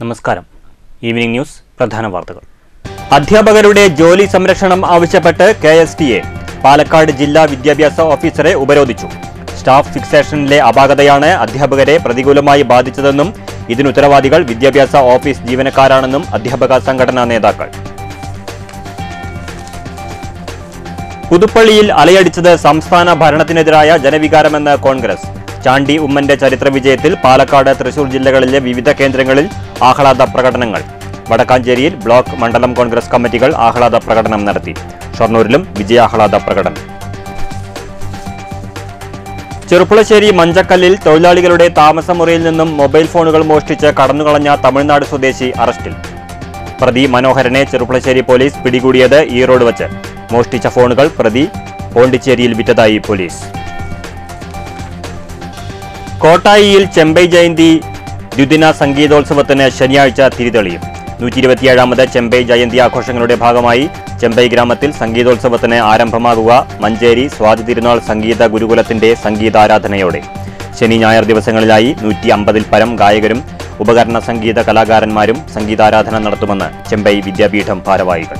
നമസ്കാരം evening news പ്രധാന വാർത്തകൾ അധ്യാപകരുടെ ജോലി സംരക്ഷണം ആവശ്യപ്പെട്ട് K S T A Palakkad ജില്ലാ വിദ്യാഭ്യാസ ഓഫീസറെ ഉപരോധിച്ചു സ്റ്റാഫ് ഫിക്സേഷനിലെ അപാകതയാണ് അധ്യാപകരെ പ്രതികൂലമായി ബാധിച്ചതെന്നും ഇതിനുത്തരവാദികൾ വിദ്യാഭ്യാസ ഓഫീസ് ജീവനക്കാരാണെന്നും അധ്യാപക സംഘടനാ നേതാക്കൾ പുതുപ്പള്ളിയിൽ അലയടിച്ചത് സംസ്ഥാന ഭരണത്തിനെതിരായ ജനവികാരമെന്ന് കോൺഗ്രസ് ചാണ്ടി ഉമ്മന്റെ ചരിത്ര വിജയത്തിൽ പാലക്കാട് തൃശൂർ ജില്ലകളിലെ വിവിധ കേന്ദ്രങ്ങളിൽ ആഹ്ലാദ പ്രകടനങ്ങൾ വടക്കാഞ്ചേരിയിൽ ബ്ലോക്ക് മണ്ഡലം കോൺഗ്രസ് കമ്മിറ്റികൾ ആഹ്ലാദ പ്രകടനം നടത്തി ഷൊർണൂരിലും വിജയാഹ്ലാദ പ്രകടനം ചെറുപ്പുളശ്ശേരി മഞ്ചക്കല്ലിൽ തൊഴിലാളികളുടെ താമസമുറിയിൽ നിന്നും മൊബൈൽ ഫോണുകൾ മോഷ്ടിച്ച് കടന്നുകളഞ്ഞ തമിഴ്നാട് സ്വദേശി അറസ്റ്റിൽ പ്രതി മനോഹരനെ ചെറുപ്പുളശ്ശേരി പോലീസ് പിടികൂടിയത് ഈറോഡ് വച്ച് മോഷ്ടിച്ച ഫോണുകൾ പ്രതി പോണ്ടിച്ചേരിയിൽ വിറ്റതായി പോലീസ് കോട്ടായിയിൽ ചെമ്പൈ ജയന്തി ദ്വിദിന സംഗീതോത്സവത്തിന് ശനിയാഴ്ച തിരിതെളിയും നൂറ്റി ഇരുപത്തിയേഴാമത് ചെമ്പൈ ജയന്തി ആഘോഷങ്ങളുടെ ഭാഗമായി ചെമ്പൈ ഗ്രാമത്തിൽ സംഗീതോത്സവത്തിന് ആരംഭമാകുക മഞ്ചേരി സ്വാതി തിരുനാൾ സംഗീത ഗുരുകുലത്തിന്റെ സംഗീതാരാധനയോടെ ശനി ഞായർ ദിവസങ്ങളിലായി നൂറ്റി അമ്പതിൽ പരം ഗായകരും ഉപകരണ സംഗീത കലാകാരന്മാരും സംഗീതാരാധന നടത്തുമെന്ന് ചെമ്പൈ വിദ്യാപീഠം ഭാരവാഹികൾ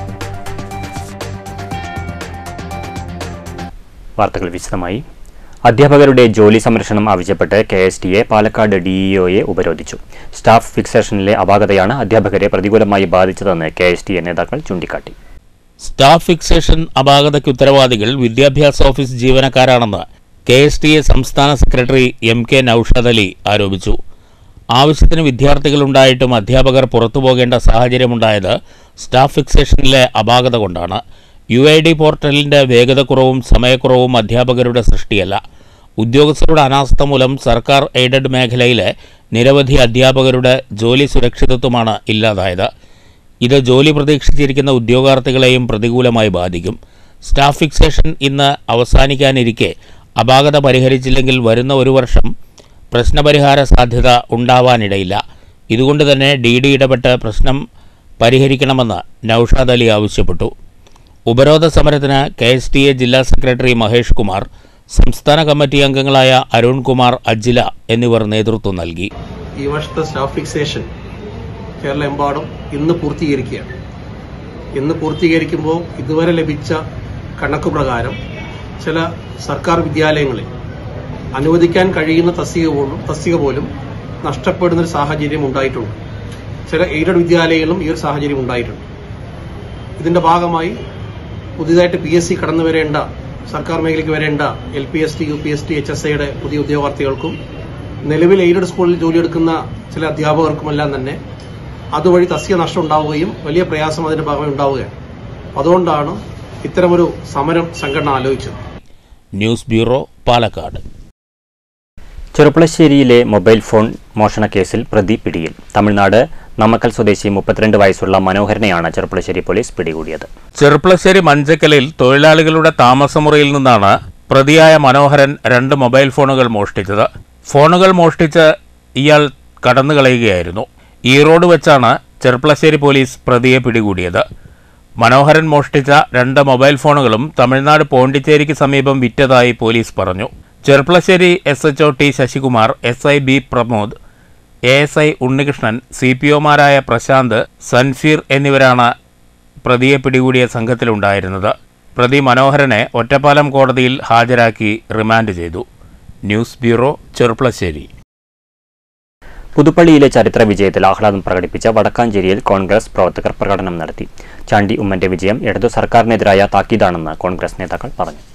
വാർത്തകൾ വിശദമായി അധ്യാപകരുടെ ജോലി സംരക്ഷണം ആവശ്യപ്പെട്ട് K S T A Palakkad ഡിഇഒയെ ഉപരോധിച്ചു സ്റ്റാഫ് ഫിക്സേഷനിലെ അപാകതയാണ് അധ്യാപകരെ പ്രതികൂലമായി ബാധിച്ചതെന്ന് കെ എസ് ടി എ നേതാക്കൾ ചൂണ്ടിക്കാട്ടി സ്റ്റാഫ് ഫിക്സേഷൻ അപാകതയ്ക്ക് ഉത്തരവാദികൾ വിദ്യാഭ്യാസ ഓഫീസ് ജീവനക്കാരാണെന്ന് കെ എസ് ടി എ സംസ്ഥാന secretary M K Naushad Ali ആരോപിച്ചു ആവശ്യത്തിന് വിദ്യാർത്ഥികളുണ്ടായിട്ടും അധ്യാപകർ പുറത്തു പോകേണ്ട സാഹചര്യമുണ്ടായത് സ്റ്റാഫ് ഫിക്സേഷനിലെ അപാകത കൊണ്ടാണ് യു ഐ ഡി പോർട്ടലിന്റെ വേഗതക്കുറവും സമയക്കുറവും അധ്യാപകരുടെ സൃഷ്ടിയല്ല ഉദ്യോഗസ്ഥരുടെ അനാസ്ഥ മൂലം സർക്കാർ എയ്ഡഡ് മേഖലയിലെ നിരവധി അധ്യാപകരുടെ ജോലി സുരക്ഷിതത്വമാണ് ഇല്ലാതായത് ഇത് ജോലി പ്രതീക്ഷിച്ചിരിക്കുന്ന ഉദ്യോഗാർത്ഥികളെയും പ്രതികൂലമായി ബാധിക്കും സ്റ്റാഫ് ഫിക്സേഷൻ ഇന്ന് അവസാനിക്കാനിരിക്കെ അപാകത പരിഹരിച്ചില്ലെങ്കിൽ വരുന്ന ഒരു വർഷം പ്രശ്നപരിഹാര സാധ്യത ഉണ്ടാവാനിടയില്ല ഇതുകൊണ്ട് തന്നെ ഡി ഡി ഇടപെട്ട് പ്രശ്നം പരിഹരിക്കണമെന്ന് നൌഷാദ് അലി ആവശ്യപ്പെട്ടു ഉപരോധ സമരത്തിന് കെ എസ് ടി എ ജില്ലാ സെക്രട്ടറി മഹേഷ് കുമാർ സംസ്ഥാന കമ്മിറ്റി അംഗങ്ങളായ അരുൺകുമാർ അജില എന്നിവർ നേതൃത്വം നൽകി ഈ വർഷത്തെ സ്റ്റാഫ് ഫിക്സേഷൻ കേരളമെമ്പാടും ഇന്ന് പൂർത്തീകരിക്കുകയാണ് ഇന്ന് പൂർത്തീകരിക്കുമ്പോൾ ഇതുവരെ ലഭിച്ച കണക്ക് പ്രകാരം ചില സർക്കാർ വിദ്യാലയങ്ങളിൽ അനുവദിക്കാൻ കഴിയുന്ന തസ്തിക പോലും തസ്തിക പോലും നഷ്ടപ്പെടുന്ന ഒരു സാഹചര്യം ഉണ്ടായിട്ടുണ്ട് ചില എയ്ഡഡ് വിദ്യാലയങ്ങളിലും ഈ ഒരു സാഹചര്യം ഉണ്ടായിട്ടുണ്ട് ഇതിന്റെ ഭാഗമായി പുതിയതായിട്ട് പി എസ് സി കടന്നു വരേണ്ട സർക്കാർ മേഖലയ്ക്ക് വരേണ്ട L P S T U P S T H S ഐയുടെ പുതിയ ഉദ്യോഗാർത്ഥികൾക്കും നിലവിൽ എയ്ഡഡ് സ്കൂളിൽ ജോലിയെടുക്കുന്ന ചില അധ്യാപകർക്കുമെല്ലാം തന്നെ അതുവഴി തസ്തിക നഷ്ടം ഉണ്ടാവുകയും വലിയ പ്രയാസം അതിന്റെ ഭാഗമായി ഉണ്ടാവുകയാണ് അതുകൊണ്ടാണ് ഇത്തരമൊരു സമരം സംഘടന ആലോചിച്ചത് ന്യൂസ് ബ്യൂറോ പാലക്കാട് ചെറുപ്പുളശ്ശേരിയിലെ മൊബൈൽ ഫോൺ മോഷണ കേസിൽ പ്രതി പിടിയിൽ തമിഴ്നാട് നമക്കൽ സ്വദേശി മുപ്പത്തിരണ്ട് വയസ്സുള്ള മനോഹരനെയാണ് ചെറുപ്പുളശ്ശേരി പോലീസ് പിടികൂടിയത് ചെറുപ്പളശ്ശേരി മഞ്ചക്കലിൽ തൊഴിലാളികളുടെ താമസമുറിയിൽ നിന്നാണ് പ്രതിയായ മനോഹരൻ രണ്ട് മൊബൈൽ ഫോണുകൾ മോഷ്ടിച്ചത് ഫോണുകൾ മോഷ്ടിച്ച് ഇയാൾ കടന്നുകളയുകയായിരുന്നു ഈറോഡ് വെച്ചാണ് ചെറുപ്പളശ്ശേരി പോലീസ് പ്രതിയെ പിടികൂടിയത് മനോഹരൻ മോഷ്ടിച്ച രണ്ട് മൊബൈൽ ഫോണുകളും തമിഴ്നാട് പോണ്ടിച്ചേരിക്ക് സമീപം വിറ്റതായി പോലീസ് പറഞ്ഞു Cherpulassery S H O T Sasikumar S I B Pramod A S I Unnikrishnan C P ഒമാരായ പ്രശാന്ത് സൻഫീർ എന്നിവരാണ് പ്രതിയെ പിടികൂടിയ സംഘത്തിലുണ്ടായിരുന്നത് പ്രതി മനോഹരനെ ഒറ്റപ്പാലം കോടതിയിൽ ഹാജരാക്കി റിമാൻഡ് ചെയ്തു ന്യൂസ് ബ്യൂറോ ചെറുപ്പളശ്ശേരി പുതുപ്പള്ളിയിലെ ചരിത്ര വിജയത്തിൽ ആഹ്ലാദം പ്രകടിപ്പിച്ച വടക്കാഞ്ചേരിയിൽ കോൺഗ്രസ് പ്രവർത്തകർ പ്രകടനം നടത്തി ചാണ്ടി ഉമ്മന്റെ വിജയം ഇടതു സർക്കാരിനെതിരായ താക്കീതാണെന്ന് കോൺഗ്രസ് നേതാക്കൾ പറഞ്ഞു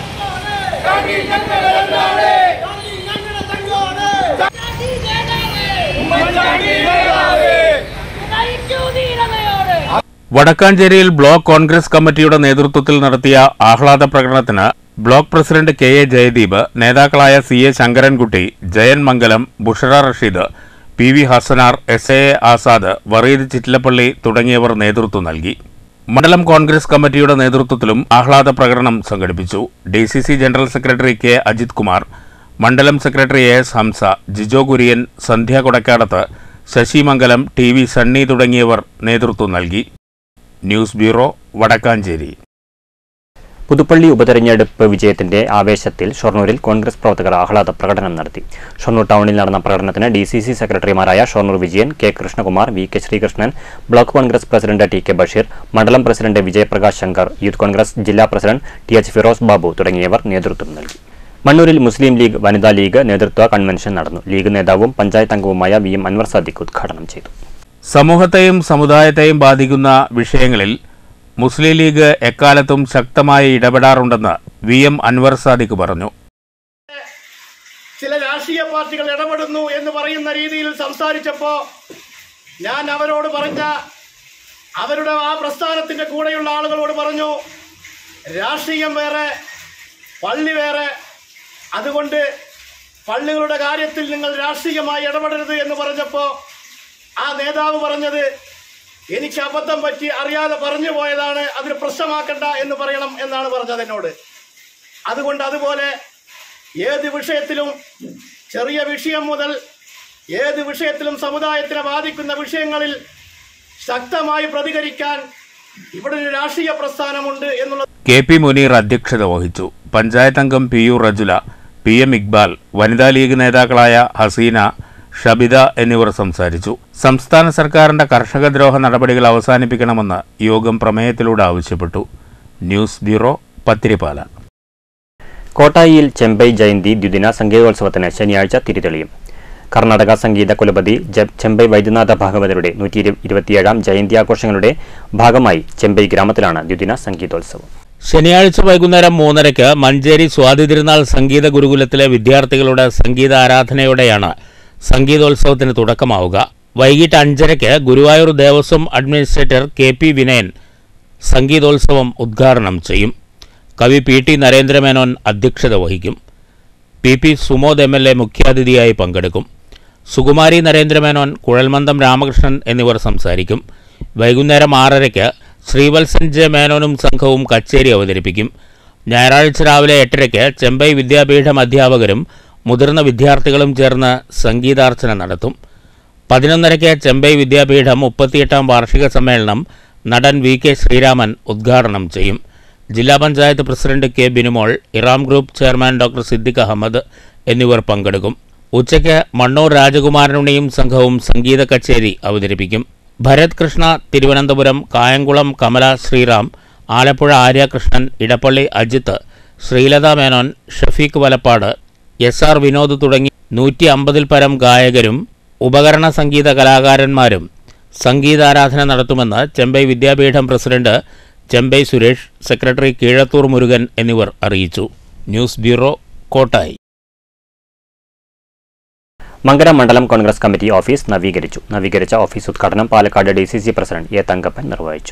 വടക്കാഞ്ചേരിയിൽ ബ്ലോക്ക് കോൺഗ്രസ് കമ്മിറ്റിയുടെ നേതൃത്വത്തിൽ നടത്തിയ ആഹ്ലാദ പ്രകടനത്തിന് block president K A Jayadeep നേതാക്കളായ C A Shankarankutty Jayan Mangalam Bushra Rasheed P V Hassanar S A Azad Vareed Chittilappilly തുടങ്ങിയവർ നേതൃത്വം നൽകി മണ്ഡലം കോൺഗ്രസ് കമ്മിറ്റിയുടെ നേതൃത്വത്തിലും ആഹ്ലാദ പ്രകടനം സംഘടിപ്പിച്ചു D C C general secretary K Ajith Kumar മണ്ഡലം secretary A S Hamsa Jijo Kurian Sandhya Kodakkadath Sasi Mangalam T V Sunny തുടങ്ങിയവർ നേതൃത്വം നൽകി ന്യൂസ് ബ്യൂറോ വടക്കാഞ്ചേരി പുതുപ്പള്ളി ഉപതെരഞ്ഞെടുപ്പ് വിജയത്തിന്റെ ആവേശത്തിൽ ഷൊർണൂരിൽ കോൺഗ്രസ് പ്രവർത്തകർ ആഹ്ലാദ പ്രകടനം നടത്തി ഷൊർണൂർ ടൗണിൽ നടന്ന പ്രകടനത്തിന് ഡി സി സി സെക്രട്ടറിമാരായ Shoranur Vijayan K Krishnakumar V K Sreekrishnan block Congress president T K Basheer മണ്ഡലം പ്രസിഡന്റ് വിജയപ്രകാശ് ശങ്കർ യൂത്ത് കോൺഗ്രസ് ജില്ലാ president T H Firoz Babu തുടങ്ങിയവർ നേതൃത്വം നൽകി മണ്ണൂരിൽ മുസ്ലിം ലീഗ് വനിതാ ലീഗ് നേതൃത്വ കൺവെൻഷൻ നടന്നു ലീഗ് നേതാവും പഞ്ചായത്ത് അംഗവുമായ വി എം അൻവർ സാദിഖ് ഉദ്ഘാടനം ചെയ്തു സമൂഹത്തെയും സമുദായത്തെയും ബാധിക്കുന്ന വിഷയങ്ങളിൽ മുസ്ലിം ലീഗ് എക്കാലത്തും ശക്തമായി ഇടപെടാറുണ്ടെന്ന് വി എം അൻവർ സാദിഖ് പറഞ്ഞു ചില രാഷ്ട്രീയ പാർട്ടികൾ ഇടപെടുന്നു എന്ന് പറയുന്ന രീതിയിൽ സംസാരിച്ചപ്പോ ഞാൻ അവരോട് പറഞ്ഞ അവരുടെ ആ പ്രസ്ഥാനത്തിന്റെ കൂടെയുള്ള ആളുകളോട് പറഞ്ഞു രാഷ്ട്രീയം വേറെ പള്ളി വേറെ അതുകൊണ്ട് പള്ളികളുടെ കാര്യത്തിൽ നിങ്ങൾ രാഷ്ട്രീയമായി ഇടപെടരുത് എന്ന് പറഞ്ഞപ്പോ ആ നേതാവ് പറഞ്ഞത് എനിക്ക് അബദ്ധം പറ്റി അറിയാതെ പറഞ്ഞു പോയതാണ് അതിന് പ്രശ്നമാക്കണ്ട എന്ന് പറയണം എന്നാണ് പറഞ്ഞത് എന്നോട് അതുകൊണ്ട് അതുപോലെ ഏത് വിഷയത്തിലും ചെറിയ വിഷയം മുതൽ ഏത് വിഷയത്തിലും സമുദായത്തിനെ ബാധിക്കുന്ന വിഷയങ്ങളിൽ ശക്തമായി പ്രതികരിക്കാൻ ഇവിടെ ഒരു രാഷ്ട്രീയ പ്രസ്ഥാനമുണ്ട് എന്നുള്ള കെ പി മുനീർ അധ്യക്ഷത വഹിച്ചു പഞ്ചായത്ത് അംഗം P U Rajula P M Iqbal വനിതാ ലീഗ് നേതാക്കളായ ഹസീന ഷബിത എന്നിവർ സംസാരിച്ചു സംസ്ഥാന സർക്കാരിന്റെ കർഷകദ്രോഹ നടപടികൾ അവസാനിപ്പിക്കണമെന്ന് യോഗം പ്രമേയത്തിലൂടെ ആവശ്യപ്പെട്ടു ന്യൂസ് ബ്യൂറോ പത്തിരിപ്പാല കോട്ടായിയിൽ ചെമ്പൈ ജയന്തി ദ്വിദിന സംഗീതോത്സവത്തിന് ശനിയാഴ്ച തിരിതെളിയും കർണാടക സംഗീത കുലപതി ജ- ചെമ്പൈ വൈദ്യനാഥ ഭാഗവതരുടെ നൂറ്റി ഇരു- ഇരുപത്തിയേഴാം ജയന്തി ആഘോഷങ്ങളുടെ ഭാഗമായി ചെമ്പൈ ഗ്രാമത്തിലാണ് ദ്വിദിന സംഗീതോത്സവം ശനിയാഴ്ച വൈകുന്നേരം മൂന്നരയ്ക്ക് മഞ്ചേരി സ്വാതി തിരുനാൾ സംഗീത ഗുരുകുലത്തിലെ വിദ്യാർത്ഥികളുടെ സംഗീത ആരാധനയോടെയാണ് സംഗീതോത്സവത്തിന് തുടക്കമാവുക വൈകിട്ട് അഞ്ചരയ്ക്ക് Guruvayur Devaswom administrator K P Vinayan സംഗീതോത്സവം ഉദ്ഘാടനം ചെയ്യും കവി പി ടി നരേന്ദ്രമേനോൻ അധ്യക്ഷത വഹിക്കും P P Sumod M L A മുഖ്യാതിഥിയായി പങ്കെടുക്കും സുകുമാരി നരേന്ദ്രമേനോൻ കുഴൽമന്ദം രാമകൃഷ്ണൻ എന്നിവർ സംസാരിക്കും വൈകുന്നേരം ആറരയ്ക്ക് ശ്രീവത്സൻ ജെ മേനോനും സംഘവും കച്ചേരി അവതരിപ്പിക്കും ഞായറാഴ്ച രാവിലെ എട്ടരയ്ക്ക് ചെമ്പൈ വിദ്യാപീഠം അധ്യാപകരും മുതിർന്ന വിദ്യാർത്ഥികളും ചേർന്ന് സംഗീതാർച്ചന നടത്തും പതിനൊന്നരയ്ക്ക് ചെമ്പൈ വിദ്യാപീഠം മുപ്പത്തിയെട്ടാം വാർഷിക സമ്മേളനം നടൻ വി കെ ശ്രീരാമൻ ഉദ്ഘാടനം ചെയ്യും ജില്ലാ panchayat president K Binumol Eram group chairman doctor Siddique Ahmed എന്നിവർ പങ്കെടുക്കും ഉച്ചയ്ക്ക് മണ്ണൂർ രാജകുമാരനുണിയും സംഘവും സംഗീത കച്ചേരി അവതരിപ്പിക്കും ഭരത് കൃഷ്ണ തിരുവനന്തപുരം കായംകുളം കമല ശ്രീറാം ആലപ്പുഴ ആര്യകൃഷ്ണൻ ഇടപ്പള്ളി അജിത്ത് ശ്രീലത മേനോൻ ഷഫീഖ് വലപ്പാട് എസ് ആർ വിനോദ് തുടങ്ങി നൂറ്റി അമ്പതിൽ പരം ഗായകരും ഉപകരണ സംഗീത കലാകാരന്മാരും സംഗീതാരാധന നടത്തുമെന്ന് ചെമ്പൈ വിദ്യാപീഠം പ്രസിഡന്റ് ചെമ്പൈ സുരേഷ് സെക്രട്ടറി കീഴത്തൂർ മുരുകൻ എന്നിവർ അറിയിച്ചു ന്യൂസ് ബ്യൂറോ കോട്ടായി മങ്കര മണ്ഡലം കോൺഗ്രസ് കമ്മിറ്റി ഓഫീസ് നവീകരിച്ചു നവീകരിച്ച ഓഫീസ് ഉദ്ഘാടനം Palakkad D C C president A Thankappan നിർവഹിച്ചു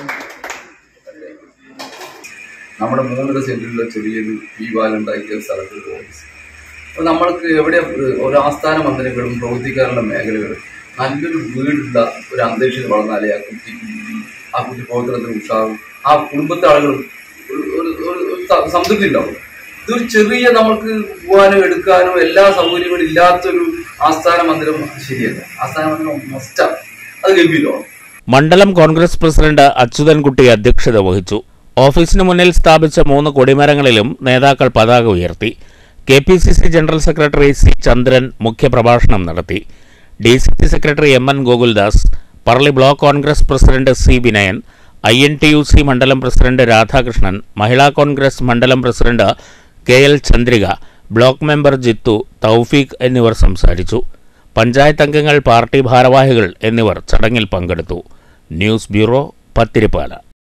നമ്മുടെ മൂന്നര സെന്റിലുള്ള ചെറിയൊരു ഈ വാലുണ്ടാക്കിയ സ്ഥലത്ത് ഓഫീസ് അപ്പോൾ നമ്മൾക്ക് എവിടെ ഒരു ആസ്ഥാന മന്ദിരങ്ങളും പ്രവർത്തിക്കാനുള്ള മേഖലകളും നല്ലൊരു വീടുള്ള ഒരു അന്തരീക്ഷം വളർന്നാലേ ആ കുട്ടിക്ക് ആ കുട്ടി പ്രവർത്തനത്തിന് ഉത്സാഹം ആ കുടുംബത്തെ ആളുകളും ഒരു ഒരു- ഒരു- ഒരു സ- സംതൃപ്തി ഉണ്ടാവും ഇതൊരു ചെറിയ നമുക്ക് പോകാനോ എടുക്കാനോ എല്ലാ സൗകര്യങ്ങളും ഇല്ലാത്തൊരു ആസ്ഥാന മന്ദിരം ശരിയല്ല ആസ്ഥാന മന്ദിരം മസ്റ്റാണ് അത് ഗംഭീരമാണ് മണ്ഡലം കോൺഗ്രസ് പ്രസിഡന്റ് അച്യുതൻകുട്ടി അധ്യക്ഷത വഹിച്ചു ഓഫീസിന് മുന്നിൽ സ്ഥാപിച്ച മൂന്ന് കൊടിമരങ്ങളിലും നേതാക്കൾ പതാക ഉയർത്തി K P C C general secretary C Chandran മുഖ്യപ്രഭാഷണം നടത്തി D C C secretary M N Gokuldas Parali block Congress president C Vinayan I N T U C മണ്ഡലം പ്രസിഡന്റ് രാധാകൃഷ്ണൻ മഹിളാ കോൺഗ്രസ് മണ്ഡലം president K L Chandrika block member Jithu Thoufeeq എന്നിവർ സംസാരിച്ചു പഞ്ചായത്ത് അംഗങ്ങൾ പാർട്ടി ഭാരവാഹികൾ എന്നിവർ ചടങ്ങിൽ പങ്കെടുത്തു ന്യൂസ് ബ്യൂറോ പത്തിരിപ്പാല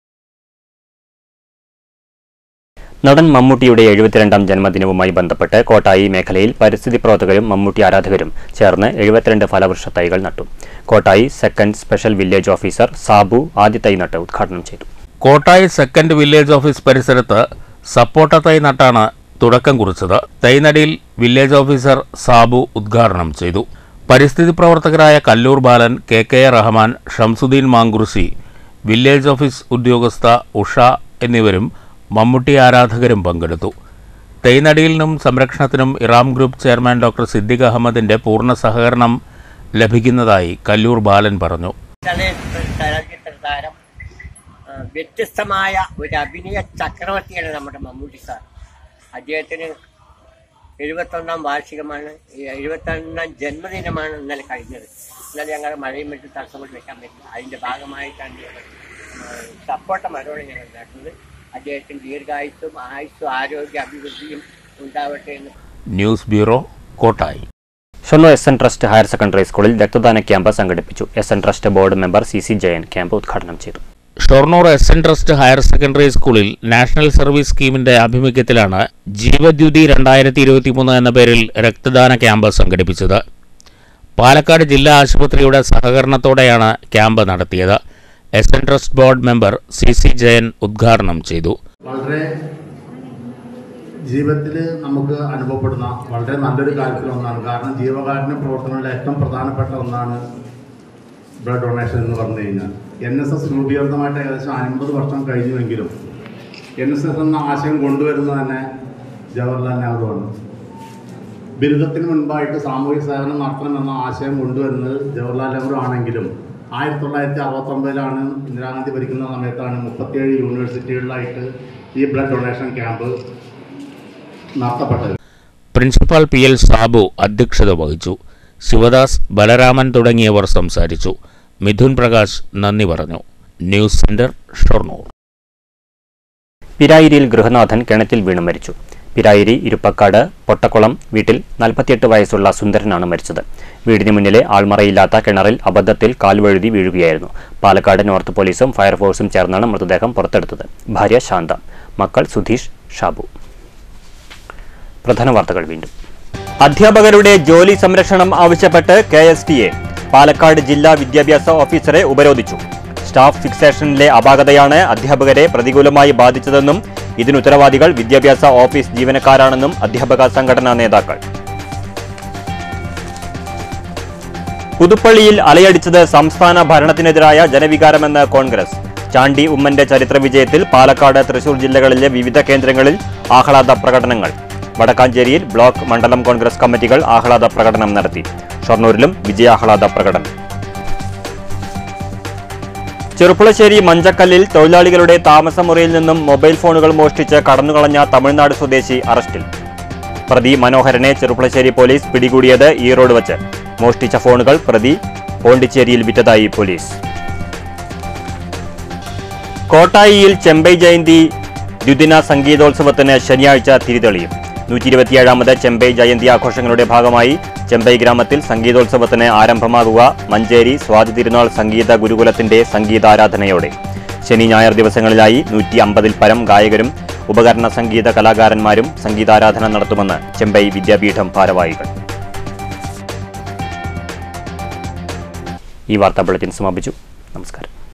നടൻ മമ്മൂട്ടിയുടെ എഴുപത്തിരണ്ടാം ജന്മദിനവുമായി ബന്ധപ്പെട്ട് കോട്ടായി മേഖലയിൽ പരിസ്ഥിതി പ്രവർത്തകരും മമ്മൂട്ടി ആരാധകരും ചേർന്ന് എഴുപത്തിരണ്ട് ഫലവൃക്ഷ തൈകൾ നട്ടു Kottayi second special village officer Sabu ആദ്യ തൈ നട്ട് ഉദ്ഘാടനം ചെയ്തു കോട്ടായി സെക്കൻഡ് വില്ലേജ് ഓഫീസ് പരിസരത്ത് സപ്പോട്ട തൈ നട്ടാണ് തുടക്കം കുറിച്ചത് തൈനടിയിൽ വില്ലേജ് ഓഫീസർ സാബു ഉദ്ഘാടനം ചെയ്തു പരിസ്ഥിതി പ്രവർത്തകരായ Kallur Balan K K A Rahman Shamsuddin Mankurissi village office ഉദ്യോഗസ്ഥ ഉഷ എന്നിവരും മമ്മൂട്ടി ആരാധകരും പങ്കെടുത്തു തൈനടിയിലിനും സംരക്ഷണത്തിനും Eram group chairman doctor Siddique അഹമ്മദിന്റെ പൂർണ്ണ സഹകരണം ലഭിക്കുന്നതായി കല്ലൂർ ബാലൻ പറഞ്ഞു ചലച്ചിത്ര താരം ആ, വ്യത്യസ്തമായ ഒരു അഭിനയ ചക്രവർത്തിയാണ് നമ്മുടെ മമ്മൂട്ടി സാർ അദ്ദേഹത്തിന് എഴുപത്തൊന്നാം വാർഷികമാണ് ഈ എഴുപത്തൊന്നാം ജന്മദിനമാണ് ഇന്നലെ കഴിഞ്ഞത് ഇന്നലെ ഞങ്ങൾ മഴയും മറ്റും തടസ്സപ്പെട്ട് വെക്കാൻ പറ്റില്ല അതിൻ്റെ ഭാഗമായിട്ടാണ് ഞങ്ങൾ സപ്പോർട്ട മരമാണ് ഞങ്ങൾ നട്ടത് അദ്ദേഹത്തിന് ദീർഘായുസ്സും ആയുസ്സും ആരോഗ്യ അഭിവൃദ്ധിയും ഉണ്ടാവട്ടെ എന്ന് news bureau Kottayi Shoranur S N trust higher secondary സ്കൂളിൽ രക്തദാന ക്യാമ്പ് സംഘടിപ്പിച്ചു S N trust board member C C Jayan camp ഉദ്ഘാടനം ചെയ്തു Shoranur S N trust higher secondary സ്കൂളിൽ നാഷണൽ സർവീസ് സ്കീമിന്റെ ആഭിമുഖ്യത്തിലാണ് ജീവദ്യുതി രണ്ടായിരത്തി ഇരുപത്തി മൂന്ന് എന്ന പേരിൽ രക്തദാന ക്യാമ്പ് സംഘടിപ്പിച്ചത് പാലക്കാട് ജില്ലാ ആശുപത്രിയുടെ സഹകരണത്തോടെയാണ് ക്യാമ്പ് നടത്തിയത് S N trust board member C C Jayan ഉദ്ഘാടനം ചെയ്തു വളരെ ജീവിതത്തിൽ നമുക്ക് അനുഭവപ്പെടുന്ന വളരെ നല്ലൊരു കാര്യത്തിൽ ഒന്നാണ് കാരണം ജീവകാരുണ്യ പ്രവർത്തനങ്ങളുടെ ഏറ്റവും പ്രധാനപ്പെട്ട ഒന്നാണ് ബ്ലഡ് ഡൊണേഷൻ എന്ന് പറഞ്ഞു കഴിഞ്ഞാൽ എൻ എസ് എസ് രൂപീകൃതമായിട്ട് ഏകദേശം അൻപത് വർഷം കഴിഞ്ഞുവെങ്കിലും എൻ എസ് എസ് എന്ന ആശയം കൊണ്ടുവരുന്നത് തന്നെ ജവഹർലാൽ നെഹ്റുവാണ് ബിരുദത്തിന് മുൻപായിട്ട് സാമൂഹിക സേവനം നടത്തണമെന്ന ആശയം കൊണ്ടുവരുന്നത് ജവഹർലാൽ നെഹ്റു ആണെങ്കിലും ആയിരത്തി തൊള്ളായിരത്തി അറുപത്തൊമ്പതിലാണ് ഇന്ദിരാഗാന്ധി ഭരിക്കുന്ന സമയത്താണ് മുപ്പത്തിയേഴ് യൂണിവേഴ്സിറ്റികളിലായിട്ട് ഈ ബ്ലഡ് ഡൊണേഷൻ ക്യാമ്പ് നടത്തപ്പെട്ടത് പ്രിൻസിപ്പാൾ പി എൽ സാബു അധ്യക്ഷത വഹിച്ചു ശിവദാസ് ബലരാമൻ തുടങ്ങിയവർ സംസാരിച്ചു മിഥുൻ പ്രകാശ് നന്ദി പറഞ്ഞു ന്യൂസ് സെന്റർ ഷൊർണൂർ പിരായിരിയിൽ ഗൃഹനാഥൻ കിണറ്റിൽ വീണ് മരിച്ചു പിരായിരി ഇരുപ്പക്കാട് പൊട്ടക്കുളം വീട്ടിൽ നാൽപ്പത്തിയെട്ട് വയസ്സുള്ള സുന്ദരനാണ് മരിച്ചത് വീടിന് മുന്നിലെ ആൾമറയില്ലാത്ത കിണറിൽ അബദ്ധത്തിൽ കാൽവഴുതി വീഴുകയായിരുന്നു പാലക്കാട് നോർത്ത് പോലീസും ഫയർഫോഴ്സും ചേർന്നാണ് മൃതദേഹം പുറത്തെടുത്തത് ഭാര്യ ശാന്ത മക്കൾ സുധീഷ് ഷാബു പ്രധാന വാർത്തകൾ വീണ്ടും അധ്യാപകരുടെ ജോലി സംരക്ഷണം ആവശ്യപ്പെട്ട് K S T A Palakkad ജില്ലാ വിദ്യാഭ്യാസ ഓഫീസറെ ഉപരോധിച്ചു സ്റ്റാഫ് ഫിക്സേഷനിലെ അപാകതയാണ് അധ്യാപകരെ പ്രതികൂലമായി ബാധിച്ചതെന്നും ഇതിനുത്തരവാദികൾ വിദ്യാഭ്യാസ ഓഫീസ് ജീവനക്കാരാണെന്നും അധ്യാപക സംഘടനാ നേതാക്കൾ പുതുപ്പള്ളിയിൽ അലയടിച്ചത് സംസ്ഥാന ഭരണത്തിനെതിരായ ജനവികാരമെന്ന് കോൺഗ്രസ് ചാണ്ടി ഉമ്മന്റെ ചരിത്ര വിജയത്തിൽ പാലക്കാട് തൃശൂർ ജില്ലകളിലെ വിവിധ കേന്ദ്രങ്ങളിൽ ആഹ്ലാദ പ്രകടനങ്ങൾ വടക്കാഞ്ചേരിയിൽ ബ്ലോക്ക് മണ്ഡലം കോൺഗ്രസ് കമ്മിറ്റികൾ ആഹ്ലാദ പ്രകടനം നടത്തി ഷൊർണൂരിലും വിജയാഹ്ലാദ പ്രകടനം ചെറുപ്പുളശ്ശേരി മഞ്ചക്കല്ലിൽ തൊഴിലാളികളുടെ താമസമുറിയിൽ നിന്നും മൊബൈൽ ഫോണുകൾ മോഷ്ടിച്ച് കടന്നുകളഞ്ഞ തമിഴ്നാട് സ്വദേശി അറസ്റ്റിൽ പ്രതി മനോഹരനെ ചെറുപ്പുളശ്ശേരി പോലീസ് പിടികൂടിയത് ഈറോഡ് വച്ച് മോഷ്ടിച്ച ഫോണുകൾ പ്രതി പോണ്ടിച്ചേരിയിൽ വിറ്റതായി പോലീസ് കോട്ടായിയിൽ ചെമ്പൈ ജയന്തി ദ്വിദിന സംഗീതോത്സവത്തിന് ശനിയാഴ്ച തിരിതെളിയും നൂറ്റി ഇരുപത്തിയേഴാമത് ചെമ്പൈ ജയന്തി ആഘോഷങ്ങളുടെ ഭാഗമായി ചെമ്പൈ ഗ്രാമത്തിൽ സംഗീതോത്സവത്തിന് ആരംഭമാകുക മഞ്ചേരി സ്വാതി തിരുനാൾ സംഗീത ഗുരുകുലത്തിന്റെ സംഗീതാരാധനയോടെ ശനി ഞായർ ദിവസങ്ങളിലായി നൂറ്റി അമ്പതിൽ പരം ഗായകരും ഉപകരണ സംഗീത കലാകാരന്മാരും സംഗീതാരാധന നടത്തുമെന്ന് ചെമ്പൈ വിദ്യാപീഠം ഭാരവാഹികൾ ഈ വാർത്താ ബുള്ളറ്റിൻ സമാപിച്ചു നമസ്കാരം